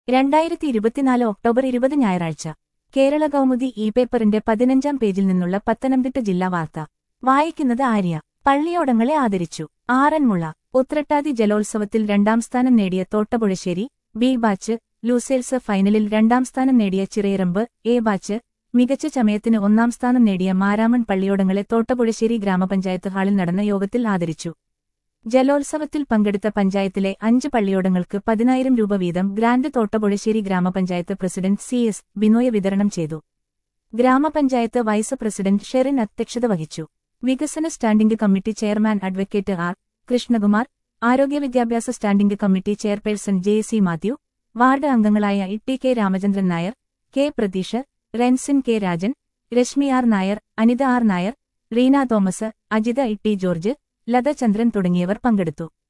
രണ്ടായിരത്തി ഇരുപത്തിനാല് ഒക്ടോബർ ഇരുപത് ഞായറാഴ്ച കേരള കൗമുദി ഇ പേപ്പറിന്റെ പതിനഞ്ചാം പേജിൽ നിന്നുള്ള പത്തനംതിട്ട ജില്ലാ വാർത്ത വായിക്കുന്നത് ആര്യ പള്ളിയോടങ്ങളെ ആദരിച്ചു ആറന്മുള ഉത്രട്ടാതി ജലോത്സവത്തിൽ രണ്ടാം സ്ഥാനം നേടിയ തോട്ടപുഴശ്ശേരി ബി ബാച്ച് ലൂസേൽസ് ഫൈനലിൽ രണ്ടാം സ്ഥാനം നേടിയ ചിറയിറമ്പ് എ ബാച്ച് മികച്ച ചമയത്തിന് ഒന്നാം സ്ഥാനം നേടിയ മാരാമൺ പള്ളിയോടങ്ങളെ തോട്ടപുഴശ്ശേരി ഗ്രാമപഞ്ചായത്ത് ഹാളിൽ നടന്ന യോഗത്തിൽ ആദരിച്ചു ജലോത്സവത്തിൽ പങ്കെടുത്ത പഞ്ചായത്തിലെ അഞ്ച് പള്ളിയോടങ്ങൾക്ക് പതിനായിരം രൂപ വീതം ഗ്രാൻഡ് തോട്ടപുഴശ്ശേരി ഗ്രാമപഞ്ചായത്ത് പ്രസിഡന്റ് സി എസ് ബിനോയ് വിതരണം ചെയ്തു ഗ്രാമപഞ്ചായത്ത് വൈസ് പ്രസിഡന്റ് ഷെറിൻ അധ്യക്ഷത വഹിച്ചു വികസന standing committee chairman advocate R Krishnakumar ആരോഗ്യ വിദ്യാഭ്യാസ standing committee chairperson J C Mathew ward അംഗങ്ങളായ E K Ramachandran Nair K Pratheesh Rensin K Rajan Reshmi R Nair Anitha R Nair Reena Thomas Ajitha E T George Latha Chandran തുടങ്ങിയവർ പങ്കെടുത്തു